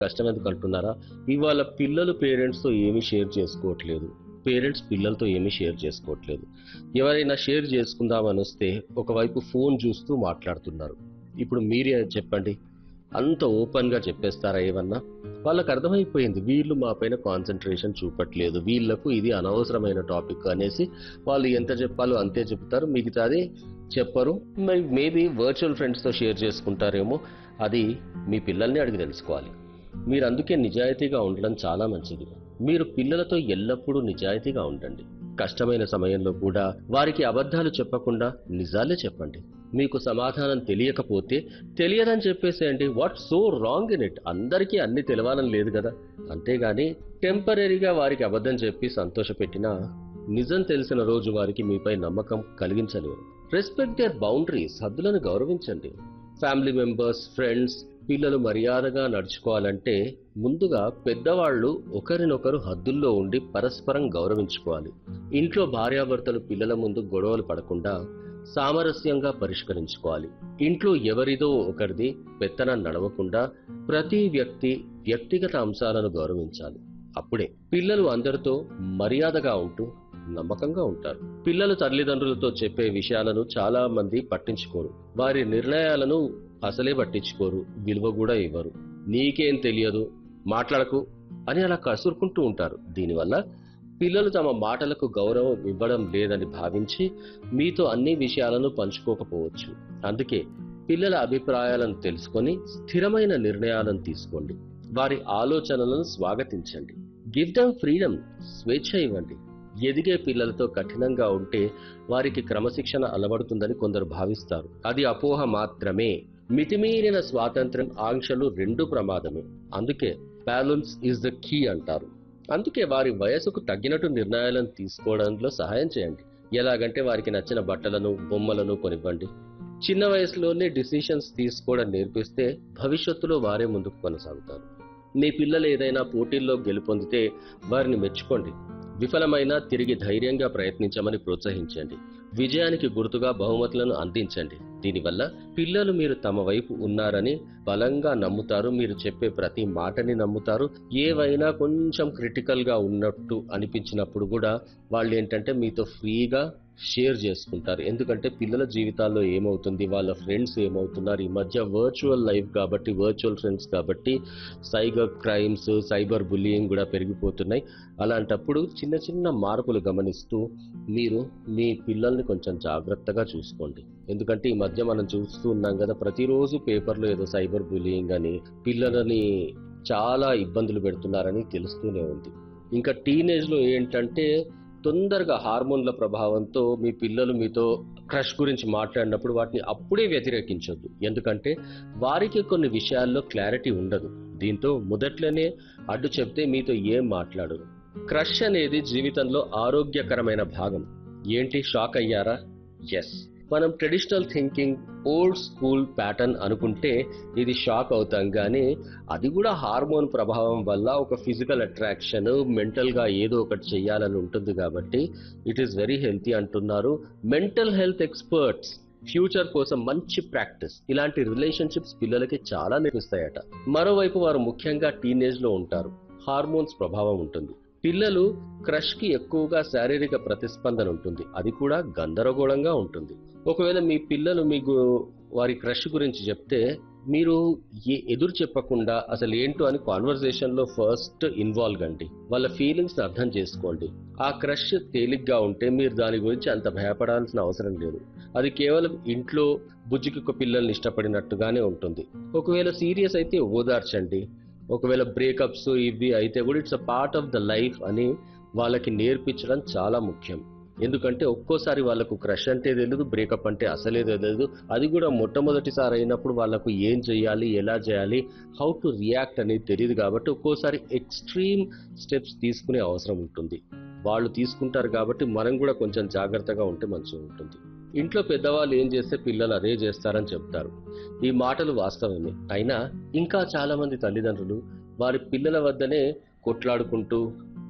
కష్టం ఎందుకు అంటున్నారా ఇవాళ పిల్లలు పేరెంట్స్తో ఏమీ షేర్ చేసుకోవట్లేదు పేరెంట్స్ పిల్లలతో ఏమీ షేర్ చేసుకోవట్లేదు ఎవరైనా షేర్ చేసుకుందామని వస్తే ఒకవైపు ఫోన్ చూస్తూ మాట్లాడుతున్నారు ఇప్పుడు మీరే చెప్పండి అంత ఓపెన్గా చెప్పేస్తారా ఏమన్నా వాళ్ళకి అర్థమైపోయింది వీళ్ళు మా పైన కాన్సన్ట్రేషన్ చూపట్లేదు వీళ్ళకు ఇది అనవసరమైన టాపిక్ అనేసి వాళ్ళు ఎంత చెప్పాలో అంతే చెప్తారు మిగతాది చెప్పరు మరి మేబీ వర్చువల్ ఫ్రెండ్స్తో షేర్ చేసుకుంటారేమో అది మీ పిల్లల్ని అడిగి తెలుసుకోవాలి మీరు అందుకే నిజాయితీగా ఉండడం చాలా మంచిది మీరు పిల్లలతో ఎల్లప్పుడూ నిజాయితీగా ఉండండి కష్టమైన సమయంలో కూడా వారికి అబద్ధాలు చెప్పకుండా నిజాలే చెప్పండి మీకు సమాధానం తెలియకపోతే తెలియదని చెప్పేసేయండి what so wrong in it అందరికీ అన్ని తెలవాలని లేదు కదా అంతేగాని టెంపరీగా వారికి అబద్ధం చెప్పి సంతోషపెట్టినా నిజం తెలిసిన రోజు వారికి మీపై నమ్మకం కలిగించలేరు రెస్పెక్ట్ దేర్ బౌండరీస్ హద్దులను గౌరవించండి ఫ్యామిలీ మెంబర్స్ ఫ్రెండ్స్ పిల్లలు మర్యాదగా నడుచుకోవాలంటే ముందుగా పెద్దవాళ్ళు ఒకరినొకరు హద్దుల్లో ఉండి పరస్పరం గౌరవించుకోవాలి ఇంట్లో భార్యాభర్తలు పిల్లల ముందు గొడవలు పడకుండా సామరస్యంగా పరిష్కరించుకోవాలి ఇంట్లో ఎవరిదో ఒకరిది పెత్తనం నడవకుండా ప్రతి వ్యక్తి వ్యక్తిగత అంశాలను గౌరవించాలి అప్పుడే పిల్లలు అందరితో మర్యాదగా ఉంటూ నమ్మకంగా ఉంటారు పిల్లలు తల్లిదండ్రులతో చెప్పే విషయాలను చాలా మంది పట్టించుకోరు వారి నిర్ణయాలను అసలే పట్టించుకోరు విలువ కూడా ఇవ్వరు నీకేం తెలియదు మాట్లాడకు అని అలా కసురుకుంటూ ఉంటారు దీనివల్ల పిల్లలు తమ మాటలకు గౌరవం ఇవ్వడం లేదని భావించి మీతో అన్ని విషయాలను పంచుకోకపోవచ్చు అందుకే పిల్లల అభిప్రాయాలను తెలుసుకొని స్థిరమైన నిర్ణయాలను తీసుకోండి వారి ఆలోచనలను స్వాగతించండి గివ్ దమ్ ఫ్రీడమ్ స్వేచ్ఛ ఇవ్వండి ఎదిగే పిల్లలతో కఠినంగా ఉంటే వారికి క్రమశిక్షణ అలవడుతుందని కొందరు భావిస్తారు అది అపోహ మాత్రమే మితిమీరిన స్వాతంత్ర్యం ఆంక్షలు రెండు ప్రమాదమే అందుకే బ్యాలెన్స్ ఇస్ ద కీ అంటారు అందుకే వారి వయసుకు తగ్గినట్టు నిర్ణయాలను తీసుకోవడంలో సహాయం చేయండి ఎలాగంటే వారికి నచ్చిన బట్టలను బొమ్మలను కొనివ్వండి చిన్న వయసులోనే డిసిషన్స్ తీసుకోవడం నేర్పిస్తే భవిష్యత్తులో వారే ముందుకు కొనసాగుతారు మీ పిల్లలు ఏదైనా పోటీల్లో గెలుపొందితే వారిని మెచ్చుకోండి విఫలమైనా తిరిగి ధైర్యంగా ప్రయత్నించమని ప్రోత్సహించండి విజయానికి గుర్తుగా బహుమతులను అందించండి దీనివల్ల పిల్లలు మీరు తమ వైపు ఉన్నారని బలంగా నమ్ముతారు మీరు చెప్పే ప్రతి మాటని నమ్ముతారు ఏవైనా కొంచెం క్రిటికల్గా ఉన్నట్టు అనిపించినప్పుడు కూడా వాళ్ళు ఏంటంటే మీతో ఫ్రీగా షేర్ చేసుకుంటారు ఎందుకంటే పిల్లల జీవితాల్లో ఏమవుతుంది వాళ్ళ ఫ్రెండ్స్ ఏమవుతున్నారు ఈ మధ్య వర్చువల్ లైఫ్ కాబట్టి వర్చువల్ ఫ్రెండ్స్ కాబట్టి సైబర్ క్రైమ్స్ సైబర్ బుల్లింగ్ కూడా పెరిగిపోతున్నాయి అలాంటప్పుడు చిన్న చిన్న మార్పులు గమనిస్తూ మీరు మీ పిల్లల్ని కొంచెం జాగ్రత్తగా చూసుకోండి ఎందుకంటే ఈ మధ్య మనం చూస్తూ ఉన్నాం కదా ప్రతిరోజు పేపర్లో ఏదో సైబర్ బుల్లింగ్ అని పిల్లలని చాలా ఇబ్బందులు పెడుతున్నారని తెలుస్తూనే ఉంది ఇంకా టీనేజ్లో ఏంటంటే తొందరగా హార్మోన్ల ప్రభావంతో మీ పిల్లలు మీతో క్రష్ గురించి మాట్లాడినప్పుడు వాటిని అప్పుడే వ్యతిరేకించొద్దు ఎందుకంటే వారికి కొన్ని విషయాల్లో క్లారిటీ ఉండదు దీంతో మొదట్లోనే అడ్డు చెప్తే మీతో ఏం మాట్లాడరు క్రష్ అనేది జీవితంలో ఆరోగ్యకరమైన భాగం ఏంటి షాక్ అయ్యారా ఎస్ మనం traditional thinking old school pattern అనుకుంటే ఇది షాక్ అవుతాం కానీ అది కూడా హార్మోన్ ప్రభావం వల్ల ఒక ఫిజికల్ అట్రాక్షన్ మెంటల్గా ఏదో ఒకటి చెయ్యాలని ఉంటుంది కాబట్టి ఇట్ ఈస్ వెరీ హెల్తీ అంటున్నారు మెంటల్ హెల్త్ ఎక్స్పర్ట్స్ ఫ్యూచర్ కోసం మంచి ప్రాక్టీస్ ఇలాంటి రిలేషన్షిప్స్ పిల్లలకి చాలా నేర్పిస్తాయట మరోవైపు వారు ముఖ్యంగా టీనేజ్లో ఉంటారు హార్మోన్స్ ప్రభావం ఉంటుంది పిల్లలు క్రష్కి ఎక్కువగా శారీరక ప్రతిస్పందన ఉంటుంది అది కూడా గందరగోళంగా ఉంటుంది ఒకవేళ మీ పిల్లలు మీకు వారి క్రష్ గురించి చెప్తే మీరు ఏ ఎదురు చెప్పకుండా అసలు ఏంటో అని కాన్వర్సేషన్ లో ఫస్ట్ ఇన్వాల్వ్ అండి వాళ్ళ ఫీలింగ్స్ అర్థం చేసుకోండి ఆ క్రష్ తేలిగ్గా ఉంటే మీరు దాని గురించి అంత భయపడాల్సిన అవసరం లేదు అది కేవలం ఇంట్లో బుజ్జికి పిల్లల్ని ఇష్టపడినట్టుగానే ఉంటుంది ఒకవేళ సీరియస్ అయితే ఓదార్చండి ఒకవేళ బ్రేకప్స్ ఇవి అయితే కూడా it's a part of the life అని వాళ్ళకి నేర్పించడం చాలా ముఖ్యం ఎందుకంటే ఒక్కోసారి వాళ్ళకు క్రష్ అంటే తెలియదు బ్రేకప్ అంటే అసలే తెలియదు అది కూడా మొట్టమొదటిసారి అయినప్పుడు వాళ్ళకు ఏం చేయాలి ఎలా చేయాలి హౌ టు రియాక్ట్ అనేది తెలియదు కాబట్టి ఒక్కోసారి ఎక్స్ట్రీమ్ స్టెప్స్ తీసుకునే అవసరం ఉంటుంది వాళ్ళు తీసుకుంటారు కాబట్టి మనం కూడా కొంచెం జాగ్రత్తగా ఉంటే మంచిగా ఉంటుంది ఇంట్లో పెద్దవాళ్ళు ఏం చేస్తే పిల్లలు అదే చేస్తారని చెప్తారు ఈ మాటలు వాస్తవమే అయినా ఇంకా చాలా మంది తల్లిదండ్రులు వారి పిల్లల వద్దనే కొట్లాడుకుంటూ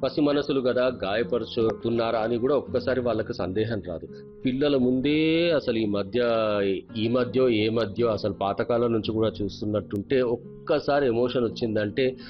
పసి మనసులు కదా గాయపరుచుతున్నారా అని కూడా ఒక్కసారి వాళ్ళకి సందేహం రాదు పిల్లల ముందే అసలు ఈ మధ్య ఈ మధ్య ఏ మధ్య అసలు పాతకాలం నుంచి కూడా చూస్తున్నట్టుంటే ఒక్కసారి ఎమోషన్ వచ్చిందంటే